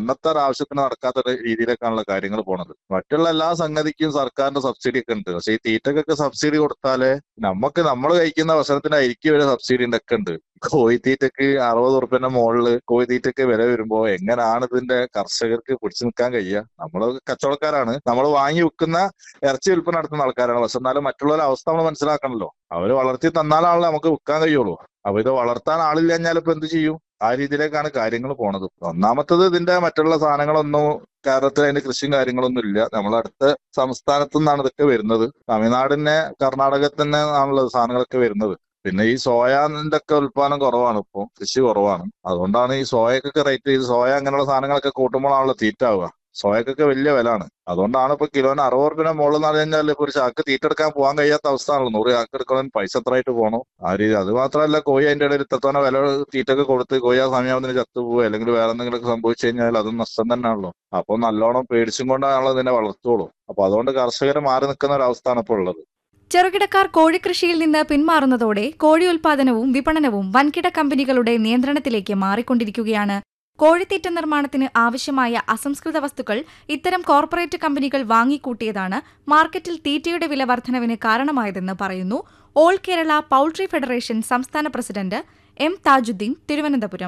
അന്നത്തെ ഒരു ആവശ്യത്തിന് നടക്കാത്ത ഒരു രീതിയിലേക്കാണല്ലോ കാര്യങ്ങൾ പോണത് മറ്റുള്ള എല്ലാ സംഗതിക്കും സർക്കാരിന്റെ സബ്സിഡി ഒക്കെ ഉണ്ട് പക്ഷെ ഈ തീറ്റക്കൊക്കെ സബ്സിഡി കൊടുത്താലേ നമുക്ക് നമ്മൾ കഴിക്കുന്ന ഭക്ഷണത്തിന് അരിക്ക് വരെ സബ്സിഡി ഒക്കെ ഉണ്ട് കോഴിത്തീറ്റക്ക് അറുപത് ഉറുപ്പ്യന്റെ മുകളില് കോഴിത്തീറ്റക്ക് വില വരുമ്പോ എങ്ങനെയാണ് ഇതിന്റെ കർഷകർക്ക് പിടിച്ചു നിൽക്കാൻ കഴിയുക നമ്മള് കച്ചവടക്കാരാണ് നമ്മൾ വാങ്ങി വിൽക്കുന്ന ഇറച്ചി വിൽപ്പന നടത്തുന്ന ആൾക്കാരാണ് പക്ഷെ എന്നാലും മറ്റുള്ളവരുടെ അവസ്ഥ നമ്മൾ മനസ്സിലാക്കണല്ലോ അവര് വളർത്തി തന്നാലാണല്ലോ നമുക്ക് വിൽക്കാൻ കഴിയുള്ളൂ അപ്പൊ ഇത് വളർത്താൻ ആളില്ല കഴിഞ്ഞാൽ ഇപ്പൊ എന്ത് ചെയ്യും ആ രീതിയിലേക്കാണ് കാര്യങ്ങൾ പോണത് ഒന്നാമത്തത് ഇതിന്റെ മറ്റുള്ള സാധനങ്ങളൊന്നും കേരളത്തിൽ അതിന്റെ കൃഷിയും കാര്യങ്ങളൊന്നും ഇല്ല നമ്മളെ അടുത്ത സംസ്ഥാനത്തു നിന്നാണ് ഇതൊക്കെ വരുന്നത് തമിഴ്നാടിനെ കർണാടകത്തിൽ തന്നെ ആണല്ലോ സാധനങ്ങളൊക്കെ വരുന്നത് പിന്നെ ഈ സോയാന്റെ ഒക്കെ ഉൽപാദനം കുറവാണ് ഇപ്പോൾ കൃഷി കുറവാണ് അതുകൊണ്ടാണ് ഈ സോയക്കൊക്കെ റേറ്റ് ചെയ്ത് സോയ അങ്ങനെയുള്ള സാധനങ്ങളൊക്കെ കൂട്ടുമ്പോഴാണല്ലോ തീറ്റ ആവുക സോയക്കൊക്കെ വലിയ വിലയാണ് അതുകൊണ്ടാണ് ഇപ്പൊ കിലോന് അറുപത് റുപ്യ മുകളിൽ എന്ന് പറഞ്ഞു കഴിഞ്ഞാൽ ഇപ്പൊ ഒരു ചാക്ക് തീറ്റ എടുക്കാൻ പോകാൻ കഴിയാത്ത അവസ്ഥ ആണല്ലോ നൂറ് ചാക്ക് എടുക്കണം പൈസ എത്രയായിട്ട് പോകണം ആ രീതി അത് മാത്രമല്ല കോഴി അതിന്റെ ഇടയിൽ ഇത്രത്തോനെ വില തീറ്റൊക്കെ കൊടുത്ത് കോഴി ആ സമയമാകുന്നതിന് ചത്തുപോകുക അല്ലെങ്കിൽ വേറെ എന്തെങ്കിലുമൊക്കെ സംഭവിച്ചു കഴിഞ്ഞാൽ അതും നഷ്ടം തന്നെയാണല്ലോ അപ്പൊ നല്ലോണം പേടിച്ചും കൊണ്ടാണല്ലോ ഇതിനെ വളർത്തുള്ളൂ അപ്പൊ അതുകൊണ്ട് കർഷകർ മാറി നിൽക്കുന്ന ഒരു അവസ്ഥയാണ് ഇപ്പോൾ ഉള്ളത് ചെറുകിടക്കാർ കോഴിക്കൃഷിയിൽ നിന്ന് പിന്മാറുന്നതോടെ കോഴി ഉൽപാദനവും വിപണനവും വൻകിട കമ്പനികളുടെ നിയന്ത്രണത്തിലേക്ക് മാറിക്കൊണ്ടിരിക്കുകയാണ് കോഴിത്തീറ്റ നിർമ്മാണത്തിന് ആവശ്യമായ അസംസ്കൃത വസ്തുക്കൾ ഇത്തരം കോർപ്പറേറ്റ് കമ്പനികൾ വാങ്ങിക്കൂട്ടിയതാണ് മാർക്കറ്റിൽ തീറ്റയുടെ വില വർധനവിന് കാരണമായതെന്ന് പറയുന്നു ഓൾ കേരള പൌൾട്രി ഫെഡറേഷൻ സംസ്ഥാന പ്രസിഡന്റ് എം താജുദ്ദീൻ തിരുവനന്തപുരം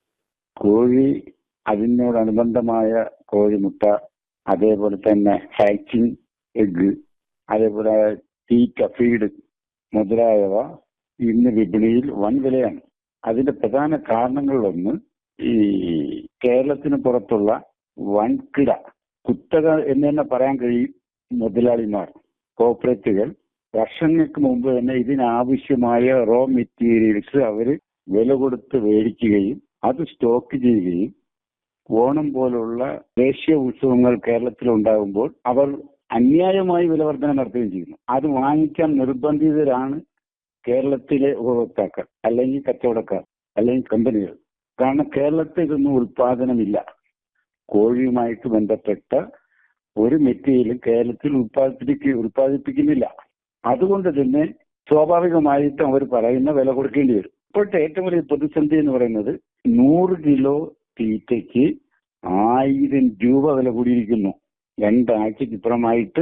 കോഴി അതിനോടനുബന്ധമായ കോഴിമുട്ട അതേപോലെ തന്നെ ഹാച്ചിങ് എഗ് അതേപോലെ തീറ്റ ഫീഡ് മുതലായവ ഇന്ന് വിപണിയിൽ വൻ വിലയാണ് അതിന്റെ പ്രധാന കാരണങ്ങളിലൊന്ന് ഈ കേരളത്തിന് പുറത്തുള്ള വൻകിട കുത്തക എന്ന് തന്നെ പറയാൻ കഴിയും മുതലാളിമാർ കോർപ്പറേറ്റുകൾ വർഷങ്ങൾക്ക് മുമ്പ് തന്നെ ഇതിനാവശ്യമായ റോ മെറ്റീരിയൽസ് അവർ വില കൊടുത്ത് മേടിക്കുകയും അത് സ്റ്റോക്ക് ചെയ്യുകയും ഓണം പോലുള്ള ദേശീയ ഉത്സവങ്ങൾ കേരളത്തിൽ ഉണ്ടാകുമ്പോൾ അവർ അന്യായമായി വിലവർധന നടത്തുകയും ചെയ്യുന്നു അത് വാങ്ങിക്കാൻ നിർബന്ധിതരാണ് കേരളത്തിലെ ഉപഭോക്താക്കൾ അല്ലെങ്കിൽ കച്ചവടക്കാർ അല്ലെങ്കിൽ കമ്പനികൾ കാരണം കേരളത്തിൽ ഇതൊന്നും ഉൽപാദനമില്ല കോഴിയുമായിട്ട് ബന്ധപ്പെട്ട ഒരു മെറ്റീരിയലും കേരളത്തിൽ ഉൽപ്പാദിപ്പിക്ക ഉൽപ്പാദിപ്പിക്കുന്നില്ല അതുകൊണ്ട് തന്നെ സ്വാഭാവികമായിട്ടും അവർ പറയുന്ന വില കൊടുക്കേണ്ടി വരും ഇപ്പോഴത്തെ ഏറ്റവും വലിയ പ്രതിസന്ധി എന്ന് പറയുന്നത് നൂറ് കിലോ തീറ്റയ്ക്ക് ആയിരം രൂപ വില കൂടിയിരിക്കുന്നു രണ്ടാഴ്ചക്ക് ഇപ്പുറമായിട്ട്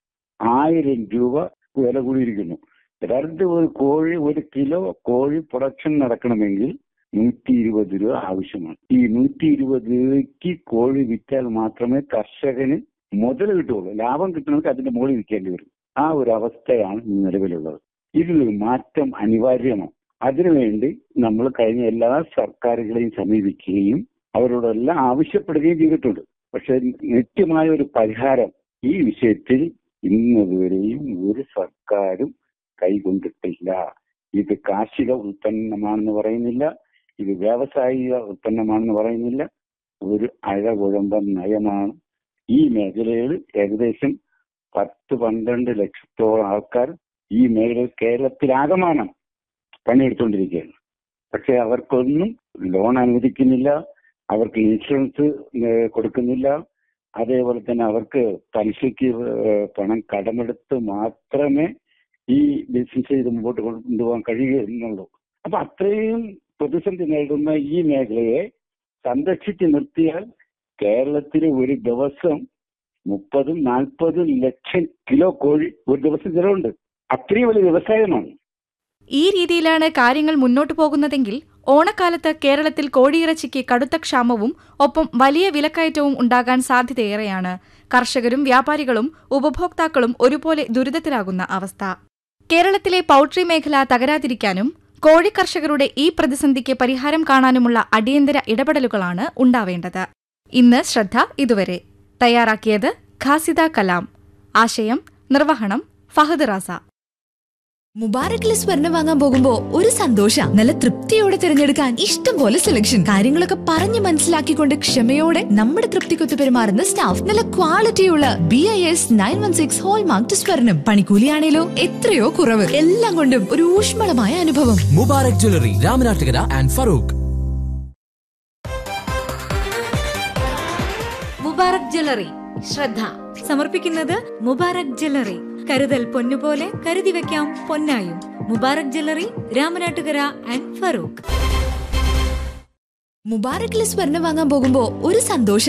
ആയിരം രൂപ വില കൂടിയിരിക്കുന്നു യഥാർത്ഥത്തിൽ ഒരു കോഴി ഒരു കിലോ കോഴി പ്രൊഡക്ഷൻ നടക്കണമെങ്കിൽ നൂറ്റി ഇരുപത് രൂപ ആവശ്യമാണ് ഈ നൂറ്റി ഇരുപത് രൂപയ്ക്ക് കോഴി വിറ്റാൽ മാത്രമേ കർഷകന് മുതൽ കിട്ടുള്ളൂ ലാഭം കിട്ടണമെങ്കിൽ അതിന്റെ മുകളിൽ വിൽക്കേണ്ടി വരും ആ ഒരു അവസ്ഥയാണ് നിലവിലുള്ളത് ഇതിലൊരു മാറ്റം അനിവാര്യമാണ് അതിനുവേണ്ടി നമ്മൾ കഴിഞ്ഞ എല്ലാ സർക്കാരുകളെയും സമീപിക്കുകയും അവരോടെല്ലാം ആവശ്യപ്പെടുകയും ചെയ്തിട്ടുണ്ട് പക്ഷെ നിത്യമായ ഒരു പരിഹാരം ഈ വിഷയത്തിൽ ഇന്നുവരെയും ഒരു സർക്കാരും കൈകൊണ്ടിട്ടില്ല ഇത് കാർഷിക ഉൽപ്പന്നമാണെന്ന് പറയുന്നില്ല ഇത് വ്യാവസായിക ഉൽപ്പന്നമാണെന്ന് പറയുന്നില്ല ഒരു അഴകുഴമ്പൻ നയമാണ് ഈ മേഖലയിൽ ഏകദേശം പത്ത് പന്ത്രണ്ട് ലക്ഷത്തോളം ആൾക്കാർ ഈ മേഖലയിൽ കേരളത്തിലാകമാനം പണിയെടുത്തുകൊണ്ടിരിക്കുകയാണ് പക്ഷെ അവർക്കൊന്നും ലോൺ അനുവദിക്കുന്നില്ല അവർക്ക് ഇൻഷുറൻസ് കൊടുക്കുന്നില്ല അതേപോലെ തന്നെ അവർക്ക് പലിശയ്ക്ക് പണം കടമെടുത്ത് മാത്രമേ ഈ ബിസിനസ് ചെയ്ത് മുമ്പോട്ട് കൊണ്ടുപോകാൻ കഴിയുന്നുള്ളൂ അപ്പൊ അത്രയും പ്രതിസന്ധി നേരിടുന്ന ഈ മേഖലയെ സംരക്ഷിച്ച് നിർത്തിയാൽ കേരളത്തിൽ ഒരു ദിവസം മുപ്പതും നാൽപ്പതും ലക്ഷം കിലോ കോഴി ഒരു ദിവസം ചിലവുണ്ട് അത്രയും വലിയ വ്യവസായമാണ് ഈ രീതിയിലാണ് കാര്യങ്ങൾ മുന്നോട്ടു പോകുന്നതെങ്കിൽ ഓണക്കാലത്ത് കേരളത്തിൽ കോഴിയിറച്ചിക്ക് കടുത്ത ക്ഷാമവും ഒപ്പം വലിയ വിലക്കയറ്റവും ഉണ്ടാകാൻ സാധ്യതയേറെയാണ് കർഷകരും വ്യാപാരികളും ഉപഭോക്താക്കളും ഒരുപോലെ ദുരിതത്തിലാകുന്ന അവസ്ഥ കേരളത്തിലെ പൌൾട്രി മേഖല തകരാതിരിക്കാനും കോഴി കർഷകരുടെ ഈ പ്രതിസന്ധിക്ക് പരിഹാരം കാണാനുമുള്ള അടിയന്തര ഇടപെടലുകളാണ് ഉണ്ടാവേണ്ടത് ഇന്ന് ശ്രദ്ധ ഇതുവരെ തയ്യാറാക്കിയത് ഖാസിദ കലാം ആശയം നിർവഹണം ഫഹദ് റാസ മുബാറക്കിലെ സ്വർണം വാങ്ങാൻ പോകുമ്പോ ഒരു സന്തോഷ നല്ല തൃപ്തിയോടെ തിരഞ്ഞെടുക്കാൻ ഇഷ്ടം പോലെ സെലക്ഷൻ കാര്യങ്ങളൊക്കെ പറഞ്ഞു മനസ്സിലാക്കിക്കൊണ്ട് ക്ഷമയോടെ നമ്മുടെ തൃപ്തിക്കൊത്ത് പെരുമാറുന്ന സ്റ്റാഫ് നല്ല ക്വാളിറ്റിയുള്ള B I S nine one six hallmark സ്വർണം പണിക്കൂലിയാണേലോ എത്രയോ കുറവ് എല്ലാം കൊണ്ടും ഒരു ഊഷ്മളമായ അനുഭവം Mubarak jewellery Ramanattukara and Feroke Mubarak jewellery ശ്രദ്ധ സമർപ്പിക്കുന്നത് മുബാറക് ജ്വല്ലറി കരുതൽ പൊന്നുപോലെ കരുതി വെക്കാം പൊന്നായും മുബാറക് ജ്വല്ലറി രാമനാട്ടുകര ആൻഡ് ഫറൂഖ് മുബാറക്കിലെ സ്വർണം വാങ്ങാൻ പോകുമ്പോ ഒരു സന്തോഷം